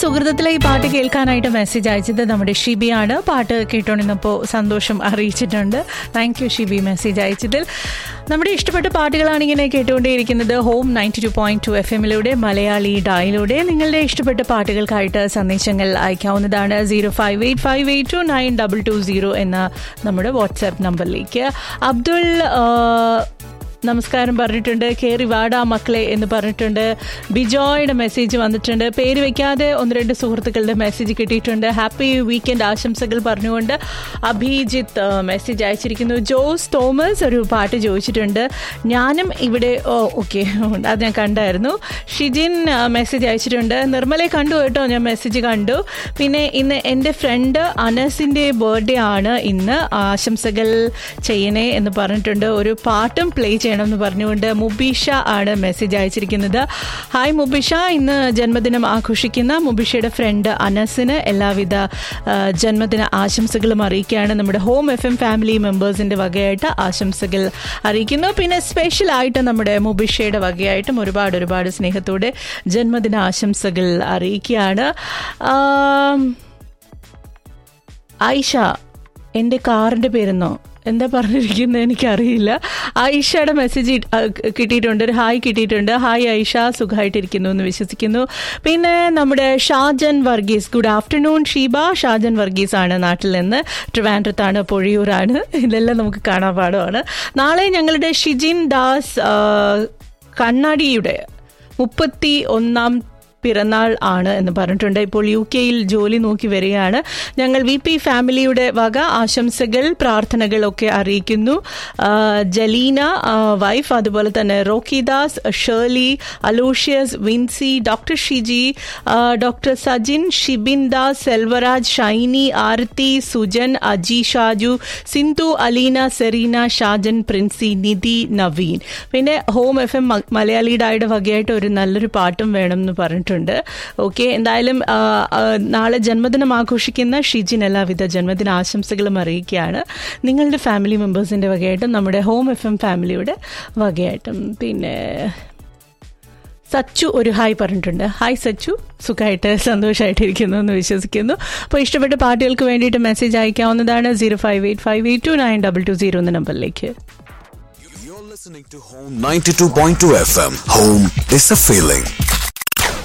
സുഹൃത്തത്തിലെ ഈ പാട്ട് കേൾക്കാനായിട്ട് മെസ്സേജ് അയച്ചത് നമ്മുടെ ഷിബിയാണ് പാട്ട് കേട്ടോണ്ടിരുന്നപ്പോൾ സന്തോഷം അറിയിച്ചിട്ടുണ്ട് താങ്ക് യു ഷിബി മെസ്സേജ് അയച്ചതിൽ നമ്മുടെ ഇഷ്ടപ്പെട്ട പാട്ടുകളാണ് ഇങ്ങനെ കേട്ടുകൊണ്ടേയിരിക്കുന്നത് home ninety two point two F എമ്മിലൂടെ മലയാളി ഡായിലൂടെ നിങ്ങളുടെ ഇഷ്ടപ്പെട്ട പാട്ടുകൾക്കായിട്ട് സന്ദേശങ്ങൾ അയക്കാവുന്നതാണ് zero five eight five eight two nine double two zero എന്ന നമ്മുടെ വാട്സാപ്പ് നമ്പറിലേക്ക് അബ്ദുൾ ആ, നമസ്കാരം പറഞ്ഞിട്ടുണ്ട് കേറി വാടാ മക്കളെ എന്ന് പറഞ്ഞിട്ടുണ്ട് ബിജോയുടെ മെസ്സേജ് വന്നിട്ടുണ്ട് പേര് വെക്കാതെ ഒന്ന് രണ്ട് സുഹൃത്തുക്കളുടെ മെസ്സേജ് കിട്ടിയിട്ടുണ്ട് ഹാപ്പി വീക്കെൻഡ് ആശംസകൾ പറഞ്ഞുകൊണ്ട് അഭിജിത്ത് ആ, മെസ്സേജ് അയച്ചിരിക്കുന്നു ജോസ് തോമസ് ഒരു പാട്ട് ചോദിച്ചിട്ടുണ്ട് ഞാനും ഇവിടെ ഓ ഓക്കെ അത് ഞാൻ കണ്ടായിരുന്നു ഷിജിൻ ആ, മെസ്സേജ് അയച്ചിട്ടുണ്ട് നിർമ്മലെ കണ്ടു കേട്ടോ ഞാൻ മെസ്സേജ് കണ്ടു പിന്നെ ഇന്ന് എൻ്റെ ഫ്രണ്ട് അനസിൻ്റെ ബർത്ത്ഡേ ആണ് ഇന്ന് ആശംസകൾ ചെയ്യണേ എന്ന് പറഞ്ഞിട്ടുണ്ട് ഒരു പാട്ടും പ്ലേ ചെയ്യണം എന്ന് പറഞ്ഞുകൊണ്ട് മുബീഷ ആണ് മെസ്സേജ് അയച്ചിരിക്കുന്നത് ഹായ് മുബീഷ ഇന്ന് ജന്മദിനം ആഘോഷിക്കുന്ന മുബീഷയുടെ ഫ്രണ്ട് അനസിന് എല്ലാവിധ ആ, ജന്മദിന ആശംസകളും അറിയിക്കുകയാണ് നമ്മുടെ ഹോം എഫ് എം ഫാമിലി മെമ്പേഴ്സിൻ്റെ വകയായിട്ട് ആശംസകൾ അറിയിക്കുന്നു പിന്നെ സ്പെഷ്യൽ ആയിട്ട് നമ്മുടെ മുബീഷയുടെ വകയായിട്ടും ഒരുപാട് ഒരുപാട് സ്നേഹത്തോടെ ജന്മദിന ആശംസകൾ അറിയിക്കുകയാണ് ആം, ആയിഷ എൻ്റെ കാറിൻ്റെ പേരെന്നോ എന്താ പറഞ്ഞിരിക്കുന്നത് എനിക്കറിയില്ല ആയിഷയുടെ മെസ്സേജ് കിട്ടിയിട്ടുണ്ട് ഒരു ഹായ് കിട്ടിയിട്ടുണ്ട് ഹായ് ആയിഷ സുഖമായിട്ടിരിക്കുന്നു എന്ന് വിശ്വസിക്കുന്നു പിന്നെ നമ്മുടെ ഷാജൻ വർഗീസ് ഗുഡ് ആഫ്റ്റർനൂൺ ഷീബ ഷാജൻ വർഗീസ് ആണ് നാട്ടിൽ നിന്ന് ട്രിവാൻഡ്രത്താണ് പൊഴിയൂരാണ് ഇതെല്ലാം നമുക്ക് കാണാൻ പാടമാണ് നാളെ ഞങ്ങളുടെ ഷിജിൻ ദാസ് ആ, കണ്ണാടിയുടെ മുപ്പത്തി ഒന്നാം പിറന്നാൾ ആണ് എന്ന് പറഞ്ഞിട്ടുണ്ട് ഇപ്പോൾ യു കെയിൽ ജോലി നോക്കി വരികയാണ് ഞങ്ങൾ വി പി ഫാമിലിയുടെ വക ആശംസകൾ പ്രാർത്ഥനകളൊക്കെ അറിയിക്കുന്നു ആ, ജലീന ആ, വൈഫ് അതുപോലെ തന്നെ Rockydas Shirley Aloysius Vincy doctor Shiji ആ, ഡോക്ടർ സജിൻ ഷിബിൻ ദാസ് സെൽവരാജ് ഷൈനി ആരതി സുജൻ അജി ഷാജു സിന്ധു അലീന സെറീന ഷാജൻ പ്രിൻസി നിധി നവീൻ പിന്നെ ഹോം എഫ് എം മലയാളിയുടെ വകയായിട്ട് ഒരു നല്ലൊരു പാട്ടും വേണം എന്ന് പറഞ്ഞിട്ടുണ്ട് ഓക്കെ എന്തായാലും ആ, ആ, നാളെ ജന്മദിനം ആഘോഷിക്കുന്ന ഷിജിൻ എല്ലാവിധ ജന്മദിന ആശംസകളും അറിയിക്കുകയാണ് നിങ്ങളുടെ ഫാമിലി മെമ്പേഴ്സിൻ്റെ വകയായിട്ടും നമ്മുടെ ഹോം എഫ് എം ഫാമിലിയുടെ വകയായിട്ടും പിന്നെ സച്ചു ഒരു ഹായ് പറഞ്ഞിട്ടുണ്ട് ഹായ് സച്ചു സുഖമായിട്ട് സന്തോഷമായിട്ടിരിക്കുന്നു എന്ന് വിശ്വസിക്കുന്നു അപ്പോൾ ഇഷ്ടപ്പെട്ട പാട്ടുകൾക്ക് വേണ്ടിയിട്ട് മെസ്സേജ് അയക്കാവുന്നതാണ് zero five eight five eight two nine double two zero എന്ന നമ്പറിലേക്ക് You're listening to Home 92.2 FM. Home is a feeling.